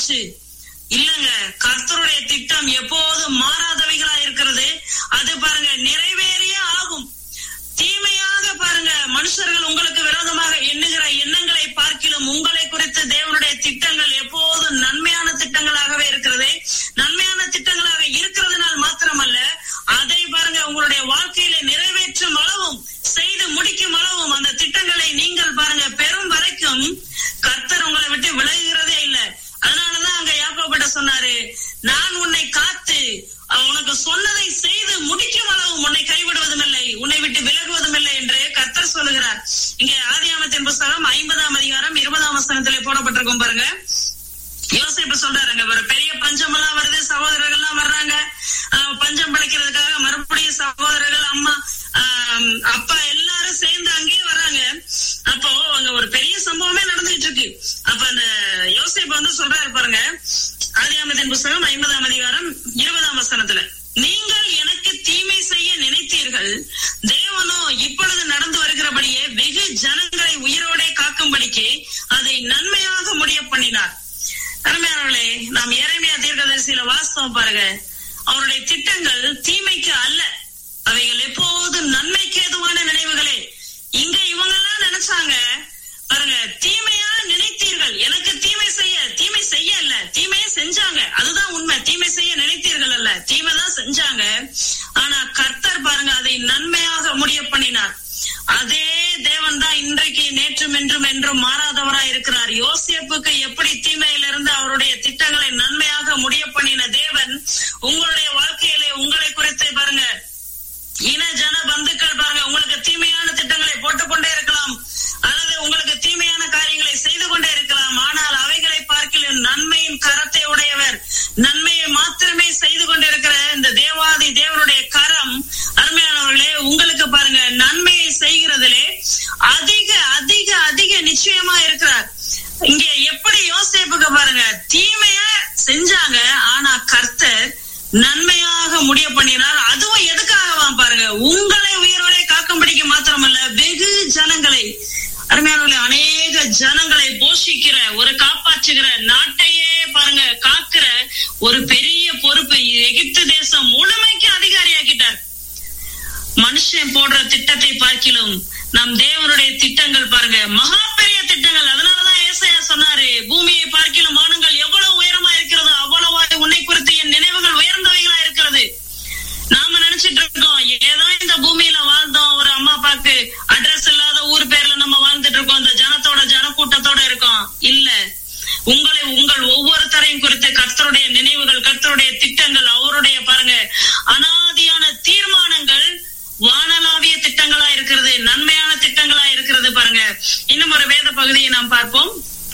போச்சு இல்லங்க கர்த்தருடைய திட்டம் எப்போதும் மாறாதவைகளா இருக்கிறது அது பாருங்க நிறைவேறியே ஆகும் தீமையாக பாருங்க மனுஷர்கள் உங்களுக்கு விரோதமாக எண்ணுகிற எண்ணங்களை பார்க்கிலும் உங்களை குறித்து தேவனுடைய திட்டங்கள் எப்போதும் நன்மையான திட்டங்களாகவே இருக்கிறது நன்மையான திட்டங்களாக இருக்கிறதுனால் மாத்திரமல்ல அதை பாருங்க உங்களுடைய வாழ்க்கையில நிறைவேற்றும் அளவும் செய்து முடிக்கும் அளவும் அந்த திட்டங்களை நீங்கள் பாருங்க பெறும் வரைக்கும் கர்த்தர் உங்களை விட்டு விலகுகிறதே இல்லை அதனாலதான் அங்க யாக்கோபிட்ட சொன்னாரு நான் உன்னை காத்து உனக்கு சொன்னதை செய்து முடிக்கும் அளவு உன்னை கைவிடுவதும் இல்லை உன்னை விட்டு விலகுவதும் இல்லை என்று கர்த்தர் சொல்லுகிறார் இங்க ஆதியாமத்தின் புஸ்தகம் ஐம்பதாம் அதிகாரம் இருபதாம் வசனத்திலே போடப்பட்டிருக்கும் பாருங்க யோசிப்பு சொல்றாருங்க ஒரு பெரிய பஞ்சம் எல்லாம் வருது சகோதரர்கள் எல்லாம் வர்றாங்க ஆஹ் பஞ்சம் பிழைக்கிறதுக்காக மறுபடியும் சகோதரர்கள் அம்மா ஆஹ் அப்பா எல்லாரும் சேர்ந்து அங்கேயே வர்றாங்க அப்போ அங்க ஒரு பெரிய சம்பவமே நடந்துகிட்டு இருக்கு அப்ப அந்த யோசிப்பு வந்து சொல்றாரு பாருங்க ஆதியாமத்தின் புஸ்தகம் ஐம்பதாம் அதிகாரம் இருபதாம் வசனத்துல நீங்கள் எனக்கு தீமை செய்ய நினைத்தீர்கள் தேவனோ இப்பொழுது நடந்து வருகிறபடியே வெகு ஜனங்களை உயிரோடே காக்கும்படிக்கு அதை நன்மையாக முடிய பண்ணினார் அருமையானவர்களே நாம் இறைமையா தீர்க்கதரிசியில வாஸ்தவம் பாருங்க அவருடைய திட்டங்கள் தீமைக்கு அல்ல அவைகள் எப்போதும் நன்மைக்கு ஏதுவான நினைவுகளே இங்க இவங்க எல்லாம் நினைச்சாங்க பாருங்க தீமையா நினைத்தீர்கள் எனக்கு தீமை செய்ய தீமை செய்ய இல்ல தீமையை செஞ்சாங்க அதுதான் உண்மை தீமை செய்ய நினைத்தீர்கள் அல்ல தீமை தான் செஞ்சாங்க ஆனா கர்த்தர் பாருங்க அதை நன்மையாக முடிய பண்ணினார் அதே தேவன் தான் இன்றைக்கு நேற்றும் என்றும் என்றும் மாறாதவராய் இருக்கிறார் யோசிப்புக்கு எப்படி தீமையிலிருந்து அவருடைய திட்டங்களை நன்மையாக முடிய பண்ணின தேவன் உங்களுடைய வாழ்க்கையிலே உங்களை குறித்து பாருங்க இன ஜன பந்துக்கள் பாருங்க உங்களுக்கு தீமையான திட்டங்களை போட்டுக்கொண்டே இருக்கலாம் அல்லது உங்களுக்கு தீமையான காரியங்களை செய்து கொண்டே இருக்கலாம் ஆனால் அவைகளை பார்க்கலும் நன்மையின் கரத்தை உடையவர் நன்மையை மாத்திரமே செய்து கொண்டிருக்கிற இந்த தேவாதி தேவனுடைய கரம் அருமையானவர்களே உங்களுக்கு பாருங்க நன்மையை செய்கிறதிலே அதிக அதிக அதிக நிச்சயமா இருக்கிறார் இங்க எப்படி யோசிப்புக்கு பாருங்க தீமைய செஞ்சாங்க ஆனா கர்த்தர் நன்மையாக முடிய பண்ணினார் அதுவும் எதுக்காகவா பாருங்க உங்களை உயிரோட காக்கும்படிக்கு மாத்திரமல்ல வெகு ஜனங்களை அருமையானவர்களே அநேக ஜனங்களை போஷிக்கிற ஒரு காப்பாற்றுகிற நாட்டையே பாருங்க காக்கிற ஒரு பெரிய பொறுப்பு எகிப்து தேசம் முழுமைக்கு அதிகாரியாக்கிட்டார் மனுஷன் போடுற திட்டத்தை பார்க்கிலும் நம் தேவனுடைய திட்டங்கள் பாருங்க மகா பெரிய திட்டங்கள் அதனாலதான் ஏசையா சொன்னாரு பூமியை பார்க்கிலும் மானங்கள் எவ்வளவு உயரமா இருக்கிறதோ அவ்வளவாய் உன்னை குறித்து என் நினைவுகள் உயர்ந்தவைகளா இருக்கிறது நாம நினைச்சிட்டு இருக்கோம் ஏதோ இந்த பூமியில வாழ்ந்தோம் ஒரு அம்மா அப்பாக்கு அட்ரஸ் இல்லாத ஊர் பேர்ல நம்ம வாழ்ந்துட்டு இருக்கோம் இந்த ஜனத்தோட ஜனக்கூட்டத்தோட இருக்கோம் இல்ல உங்களை உங்கள் ஒவ்வொருத்தரையும் குறித்து கர்த்தருடைய நினைவுகள் கர்த்தருடைய திட்டங்கள் அவருடைய பாருங்க அனாதியான தீர்மானங்கள் வானலாவிய திட்டங்களா இருக்கிறது நன்மையான திட்டங்களா இருக்கிறது பாருங்க இன்னும் ஒரு வேத பகுதியை நாம் பார்ப்போம்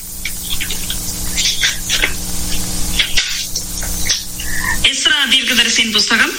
எஸ்ரா தீர்க்கதரிசியின் புஸ்தகம்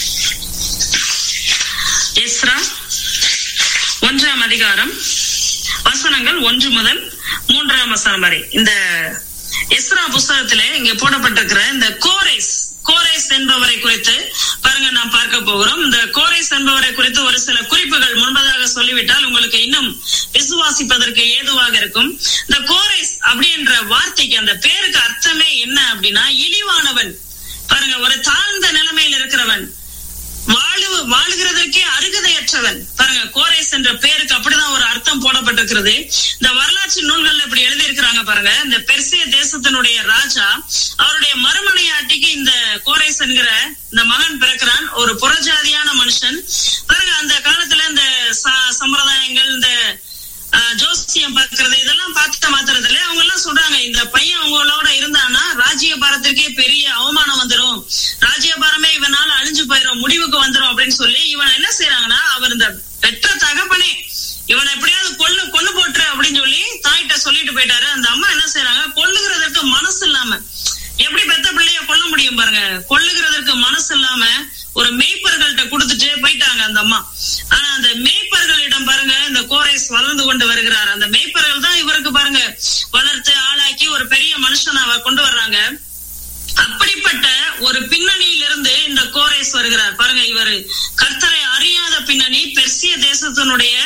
எஸ்ரா ஒன்றாம் அதிகாரம் வசனங்கள் ஒன்று முதல் மூன்றாம் வசனம் வரை இந்த எஸ்ரா புஸ்தகத்திலே இங்க போடப்பட்டிருக்கிற இந்த கோரேஸ் கோரேஸ் என்பவரை குறித்து பாருங்க நாம் பார்க்க போகிறோம் இந்த கோரேஸ் என்பவரை குறித்து ஒரு சில குறிப்புகள் முன்பதாக சொல்லிவிட்டால் உங்களுக்கு இன்னும் விசுவாசிப்பதற்கு ஏதுவாக இருக்கும் இந்த கோரேஸ் அப்படின்ற வார்த்தைக்கு அந்த பேருக்கு அர்த்தமே என்ன அப்படின்னா இழிவானவன் பாருங்க ஒரு தாழ்ந்த நிலைமையில் இருக்கிறவன் வாழு வாழுகிறதற்கே அருகதையற்றவன் பாருங்க கோரேஸ் என்ற பேருக்கு அப்படிதான் ஒரு அர்த்தம் போடப்பட்டிருக்கிறது இந்த வரலாற்று நூல்கள்ல இப்படி எழுதி இருக்கிறாங்க பாருங்க இந்த பெர்சிய தேசத்தினுடைய ராஜா அவருடைய மறுமனையாட்டிக்கு இந்த கோரேஸ் என்கிற இந்த மகன் பிறக்கிறான் ஒரு புறஜாதியான மனுஷன் பாருங்க அந்த காலத்துல இந்த சம்பிரதாயங்கள் இந்த ஜோசியம் பார்க்கறது இதெல்லாம் பார்த்த மாத்திரத்துல அவங்க எல்லாம் சொல்றாங்க இந்த பையன் அவங்களோட இருந்தானா ராஜ்யபாரத்திற்கே பெரிய அவமானம் வந்துடும் ராஜ்யபாரமே இவனால அழிஞ்சு போயிடும் முடிவுக்கு வந்துடும் அப்படின்னு சொல்லி இவன் என்ன செய்யறாங்கன்னா அவர் இந்த பெற்ற தகப்பனே இவனை எப்படியாவது கொல்லு கொல்லு போட்டுரு அப்படின்னு சொல்லி தாயிட்ட சொல்லிட்டு போயிட்டாரு அந்த அம்மா என்ன செய்யறாங்க கொல்லுகிறதற்கு மனசு இல்லாம எப்படி பெத்த பிள்ளைய கொல்ல முடியும் பாருங்க கொல்லுகிறதற்கு மனசு இல்லாம ஒரு மெய்ப்பர்கள்ட்ட கொடுத்துட்டு போயிட்டாங்க அந்த அம்மா ஆனா அந்த மெய்ப்பர்களிடம் பாருங்க இந்த கோரேஸ் வளர்ந்து கொண்டு வருகிறார் அந்த மெய்ப்பர்கள் தான் இவருக்கு பாருங்க வளர்த்து ஆளாக்கி ஒரு பெரிய மனுஷனாவை கொண்டு வர்றாங்க அப்படிப்பட்ட ஒரு பின்னணியிலிருந்து இந்த கோரேஸ் வருகிறார் பாருங்க இவர் கர்த்தரை அறியாத பின்னணி பெர்சிய தேசத்தினுடைய